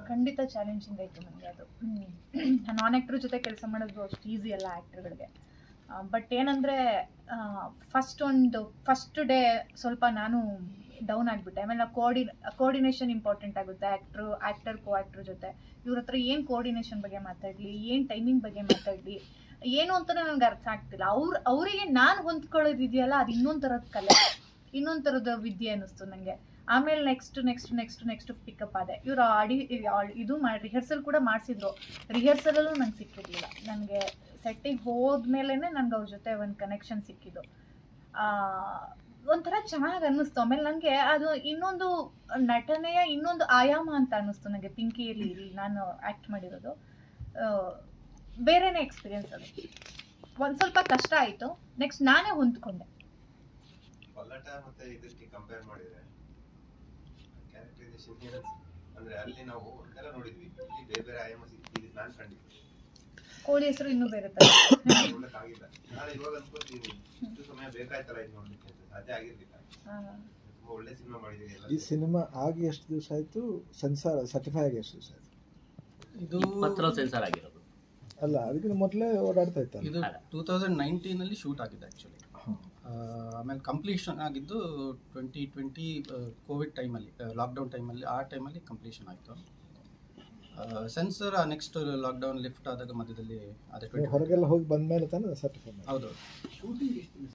ಖಂಡಿತ ಚಾಲೆಂಜಿಂಗ್ ಆಯಿತು ನನಗೆ ಅದು ನಾನ್ ಆ್ಯಕ್ಟ್ರ್ ಜೊತೆ ಕೆಲಸ ಮಾಡೋದು ಅಷ್ಟು ಈಸಿ ಅಲ್ಲ ಆ್ಯಕ್ಟರ್ಗಳಿಗೆ ಬಟ್ ಏನಂದರೆ ಫಸ್ಟ್ ಒಂದು ಫಸ್ಟ್ ಡೇ ಸ್ವಲ್ಪ ನಾನು ಡೌನ್ ಆಗಿಬಿಟ್ಟೆ ಆಮೇಲೆ ನಾವು ಕೋಡಿ ಕೋರ್ಡಿನೇಷನ್ ಇಂಪಾರ್ಟೆಂಟ್ ಆಗುತ್ತೆ ಆ್ಯಕ್ಟ್ರು ಆ್ಯಕ್ಟರ್ ಕೋ ಆ್ಯಕ್ಟ್ರ್ ಜೊತೆ ಇವ್ರ ಹತ್ರ ಏನು ಕೋರ್ಡಿನೇಷನ್ ಬಗ್ಗೆ ಮಾತಾಡಲಿ ಏನು ಟೈಮಿಂಗ್ ಬಗ್ಗೆ ಮಾತಾಡಲಿ ಏನು ಅಂತಲೇ ನನಗೆ ಅರ್ಥ ಆಗ್ತಿಲ್ಲ ಅವ್ರ ಅವರಿಗೆ ನಾನು ಹೊಂದ್ಕೊಳ್ಳೋದಿದೆಯಲ್ಲ ಅದು ಇನ್ನೊಂದು ಥರದ ಕಲೆ ಇನ್ನೊಂದು ಥರದ ವಿದ್ಯೆ ಅನ್ನಿಸ್ತು ನನಗೆ ಆಮೇಲೆ next next next next pickup ಆದೆ ಇವರು ಆಡಿ ಇದು ಮಾಡಿ ರಿಹರ್ಸಲ್ ಕೂಡ ಮಾಡಿಸಿದ್ರು ರಿಹರ್ಸಲಲ್ಲೂ ನಂಗೆ ಸಿಕ್ಕಿರಲಿಲ್ಲ ನನಗೆ ಸೆಟ್ಟಿಗೆ ಹೋದ್ಮೇಲೆ ನನಗೆ ಅವ್ರ ಜೊತೆ ಒಂದು ಕನೆಕ್ಷನ್ ಸಿಕ್ಕಿದ್ದು ಆ, ಒಂಥರ ಚೆನ್ನಾಗಿ ಅನ್ನಿಸ್ತು ಆಮೇಲೆ ನನಗೆ ಅದು ಇನ್ನೊಂದು ನಟನೆಯ ಇನ್ನೊಂದು ಆಯಾಮ ಅಂತ ಅನ್ನಿಸ್ತು ನನಗೆ ಪಿಂಕಿಯಲ್ಲಿ ಇಲ್ಲಿ ನಾನು ಆ್ಯಕ್ಟ್ ಮಾಡಿರೋದು ಆ, ಬೇರೆನೇ ಎಕ್ಸ್ಪೀರಿಯನ್ಸ್ ಅದು ಒಂದು ಸ್ವಲ್ಪ ಕಷ್ಟ ಆಯಿತು ನೆಕ್ಸ್ಟ್ ನಾನೇ ಹೊಂದ್ಕೊಂಡೆ ಪಲ್ಲಟ ಮತ್ತೆ ಇದಕ್ಕೆ ಕಂಪೇರ್ ಮಾಡಿದ್ರೆ ಕ್ಯಾರೆಕ್ಟರೈಸೇಷನ್ ಅಂದ್ರೆ ಅಲ್ಲಿ ನಾವು ಒಂಥರ ನೋಡಿದ್ವಿ ಇಲ್ಲಿ ಬೇರೆ ಬೇರೆ ಆಯಾಮ ಸಿಕ್ಕಿದ್ದು ನಾನು ಕಂಡಿದ್ದೆ ಕೋಳಿ ಹೆಸರು ಇನ್ನೂ ಬೇರೆ ಥರ ನೋಡಕ್ಕಾಗಿಲ್ಲ ನಾನು ಇವಾಗ ಅನ್ಕೋತೀನಿ ಇಷ್ಟು ಸಮಯ ಬೇಕಾಯ್ತಲ್ಲ ಇದು ನೋಡ್ಲಿಕ್ಕೆ ಅಂತ ಸಾಧ್ಯ ಆಗಿರ್ಲಿಲ್ಲ ಆ, ತುಂಬಾ ಒಳ್ಳೆ ಸಿನಿಮಾ ಮಾಡಿದೀನಿ ಎಲ್ಲ ಈ ಸಿನಿಮಾ ಆಗಿ ಎಷ್ಟು ದಿವಸ ಆಯಿತು ಸೆನ್ಸಾರ್ ಸರ್ಟಿಫೈ ಆಗಿ ಎಷ್ಟು ದಿವಸ ಆಯಿತು ಇದು ಇಪ್ಪತ್ತರಲ್ಲಿ ಸೆನ್ಸರ್ ಆಗಿರೋದು ಅಲ್ಲ ಅದಕ್ಕಿಂತ ಮೊದಲೇ ಓಡಾಡ್ತಾ ಇತ್ತಲ್ಲ ಇದು ಟೂ ತೌಸಂಡ್ ನೈನ್ಟೀನಲ್ಲಿ ಶೂಟ್ ಆಗಿದೆ ಆ್ಯಕ್ಚುಲಿ ಹ್ಮ್. ಆಮೇಲೆ ಕಂಪ್ಲೀಷನ್ ಆಗಿದ್ದು ಟ್ವೆಂಟಿ ಟ್ವೆಂಟಿ ಕೋವಿಡ್ ಟೈಮಲ್ಲಿ ಲಾಕ್ಡೌನ್ ಟೈಮಲ್ಲಿ ಆ ಟೈಮಲ್ಲಿ ಕಂಪ್ಲೀಷನ್ ಆಯಿತು ಸೆನ್ಸರ್ ನೆಕ್ಸ್ಟ್ ಲಾಕ್ಡೌನ್ ಲಿಫ್ಟ್ ಆದಾಗ ಮಧ್ಯದಲ್ಲಿ ಅದೇ ಟ್ವೆಂಟಿ ಹೊರಗೆಲ್ಲ ಹೋಗಿ ಬಂದ್ಮೇಲೆ ತಾನೇ ಸರ್ಟಿಫೈ ಮಾಡಿ ಹೌದು